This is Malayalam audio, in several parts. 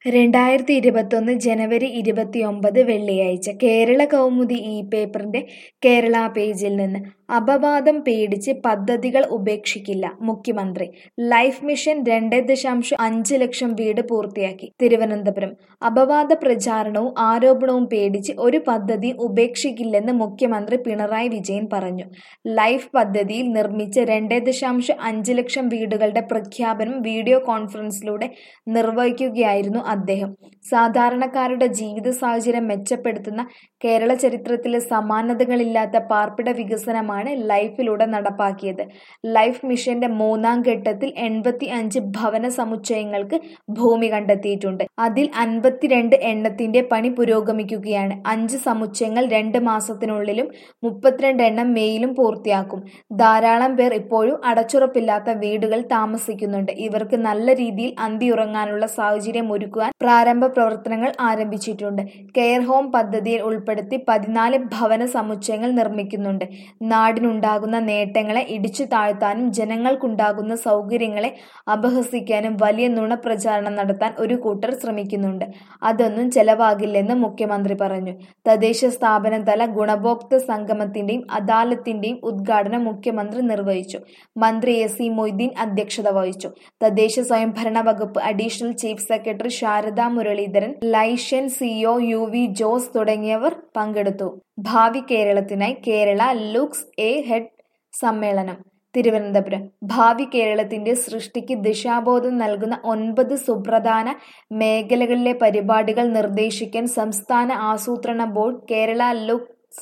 രണ്ടായിരത്തി ഇരുപത്തൊന്ന് ജനുവരി ഇരുപത്തിയൊമ്പത് വെള്ളിയാഴ്ച കേരള കൗമുദി ഈ പേപ്പറിന്റെ കേരള പേജിൽ നിന്ന് അപവാദം പേടിച്ച് പദ്ധതികൾ ഉപേക്ഷിക്കില്ല മുഖ്യമന്ത്രി ലൈഫ് മിഷൻ രണ്ട് ദശാംശം അഞ്ച് ലക്ഷം വീട് പൂർത്തിയാക്കി തിരുവനന്തപുരം അപവാദ പ്രചാരണവും ആരോപണവും പേടിച്ച് ഒരു പദ്ധതിയും ഉപേക്ഷിക്കില്ലെന്ന് മുഖ്യമന്ത്രി പിണറായി വിജയൻ പറഞ്ഞു ലൈഫ് പദ്ധതിയിൽ നിർമ്മിച്ച രണ്ട് ദശാംശം അഞ്ച് ലക്ഷം വീടുകളുടെ പ്രഖ്യാപനം വീഡിയോ കോൺഫറൻസിലൂടെ നിർവഹിക്കുകയായിരുന്നു അദ്ദേഹം സാധാരണക്കാരുടെ ജീവിത സാഹചര്യം മെച്ചപ്പെടുത്തുന്ന കേരള ചരിത്രത്തിലെ സമാനതകളില്ലാത്ത പാർപ്പിട വികസനമാണ് ലൈഫിലൂടെ നടപ്പാക്കിയത് ലൈഫ് മിഷന്റെ മൂന്നാം ഘട്ടത്തിൽ എൺപത്തി അഞ്ച് ഭവന സമുച്ചയങ്ങൾക്ക് ഭൂമി കണ്ടെത്തിയിട്ടുണ്ട് അതിൽ അൻപത്തിരണ്ട് എണ്ണത്തിന്റെ പണി പുരോഗമിക്കുകയാണ് അഞ്ച് സമുച്ചയങ്ങൾ രണ്ട് മാസത്തിനുള്ളിലും മുപ്പത്തിരണ്ട് എണ്ണം മെയിലും പൂർത്തിയാക്കും ധാരാളം പേർ ഇപ്പോഴും അടച്ചുറപ്പില്ലാത്ത വീടുകൾ താമസിക്കുന്നുണ്ട് ഇവർക്ക് നല്ല രീതിയിൽ അന്തിയുറങ്ങാനുള്ള സാഹചര്യം ഒരുക്കുവാൻ പ്രാരംഭ പ്രവർത്തനങ്ങൾ ആരംഭിച്ചിട്ടുണ്ട് കെയർ ഹോം പദ്ധതിയിൽ ഉൾപ്പെടുത്തി പതിനാല് ഭവന സമുച്ചയങ്ങൾ നിർമ്മിക്കുന്നുണ്ട് നാടിനുണ്ടാകുന്ന നേട്ടങ്ങളെ ഇടിച്ചു താഴ്ത്താനും ജനങ്ങൾക്കുണ്ടാകുന്ന സൗകര്യങ്ങളെ അപഹസിക്കാനും വലിയ നുണപ്രചാരണം നടത്താൻ ഒരു കൂട്ടർ ശ്രമിക്കുന്നുണ്ട് അതൊന്നും ചെലവാകില്ലെന്ന് മുഖ്യമന്ത്രി പറഞ്ഞു തദ്ദേശ സ്ഥാപന തല ഗുണഭോക്തൃ സംഗമത്തിന്റെയും അദാലത്തിന്റെയും ഉദ്ഘാടനം മുഖ്യമന്ത്രി നിർവഹിച്ചു മന്ത്രി എ സി മൊയ്തീൻ അധ്യക്ഷത വഹിച്ചു തദ്ദേശ സ്വയംഭരണ വകുപ്പ് additional chief secretary Sharada Muraleedharan liaison CO U V Jose തുടങ്ങിയവർ പങ്കെടുത്തു ഭാവി കേരളത്തിനായി കേരള ലുക്സ് എ ഹെഡ് സമ്മേളനം തിരുവനന്തപുരം ഭാവി കേരളത്തിന്റെ സൃഷ്ടിക്ക് ദിശാബോധം നൽകുന്ന ഒൻപത് സുപ്രധാന മേഖലകളിലെ പരിപാടികൾ നിർദ്ദേശിക്കാൻ സംസ്ഥാന ആസൂത്രണ board Kerala looks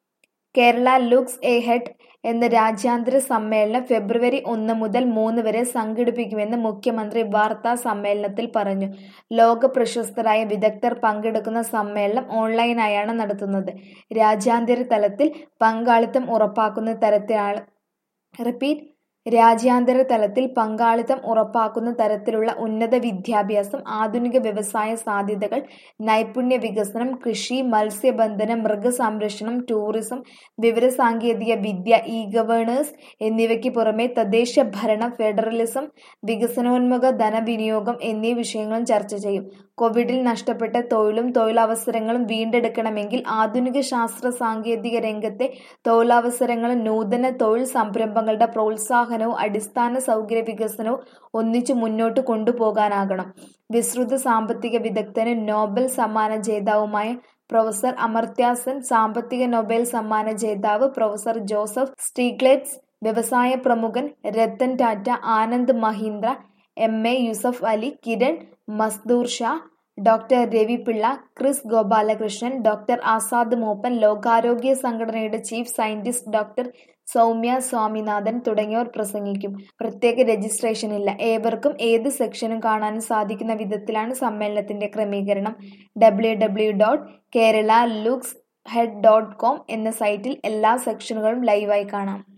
Kerala looks ahead എന്ന രാജ്യാന്തര സമ്മേളനം ഫെബ്രുവരി ഒന്ന് മുതൽ മൂന്ന് വരെ സംഘടിപ്പിക്കുമെന്ന് മുഖ്യമന്ത്രി വാർത്താ സമ്മേളനത്തിൽ പറഞ്ഞു ലോക പ്രശസ്തരായ വിദഗ്ധർ പങ്കെടുക്കുന്ന സമ്മേളനം ഓൺലൈനായാണ് നടത്തുന്നത് രാജ്യാന്തര തലത്തിൽ പങ്കാളിത്തം ഉറപ്പാക്കുന്ന തരത്തിലാണ് റിപ്പീറ്റ് രാജ്യാന്തര തലത്തിൽ പങ്കാളിത്തം ഉറപ്പാക്കുന്ന തരത്തിലുള്ള ഉന്നത വിദ്യാഭ്യാസം ആധുനിക വ്യവസായ സാധ്യതകൾ നൈപുണ്യ വികസനം കൃഷി മത്സ്യബന്ധനം മൃഗസംരക്ഷണം ടൂറിസം വിവരസാങ്കേതിക വിദ്യ ഇ ഗവേണേഴ്സ് എന്നിവയ്ക്ക് പുറമെ തദ്ദേശ ഭരണം ഫെഡറലിസം വികസനോന്മുഖ ധനവിനിയോഗം എന്നീ വിഷയങ്ങളും ചർച്ച ചെയ്യും കോവിഡിൽ നഷ്ടപ്പെട്ട തൊഴിലും തൊഴിലവസരങ്ങളും വീണ്ടെടുക്കണമെങ്കിൽ ആധുനിക ശാസ്ത്ര സാങ്കേതിക രംഗത്തെ തൊഴിലവസരങ്ങളും നൂതന തൊഴിൽ സംരംഭങ്ങളുടെ പ്രോത്സാഹനവും അടിസ്ഥാന സൗകര്യ വികസനവും ഒന്നിച്ചു മുന്നോട്ട് കൊണ്ടുപോകാനാകണം വിസ്തൃത സാമ്പത്തിക വിദഗ്ധനും നോബൽ സമ്മാന ജേതാവുമായ പ്രൊഫസർ അമർത്യ സെൻ സാമ്പത്തിക നൊബേൽ സമ്മാന ജേതാവ് പ്രൊഫസർ ജോസഫ് സ്റ്റീഗ്ലെറ്റ്സ് വ്യവസായ പ്രമുഖൻ Ratan Tata Anand Mahindra M A Yusuff Ali Kiran Mazumdar Shaw doctor Ravi Pillai Kris Gopalakrishnan doctor Azad Moopen ലോകാരോഗ്യ സംഘടനയുടെ chief scientist doctor Soumya Swaminathan തുടങ്ങിയവർ പ്രസംഗിക്കും പ്രത്യേക രജിസ്ട്രേഷൻ ഇല്ല ഏവർക്കും ഏത് സെക്ഷനും കാണാനും സാധിക്കുന്ന വിധത്തിലാണ് സമ്മേളനത്തിന്റെ ക്രമീകരണം W W dot Kerala looks head dot com എന്ന സൈറ്റിൽ എല്ലാ സെക്ഷനുകളും ലൈവായി കാണാം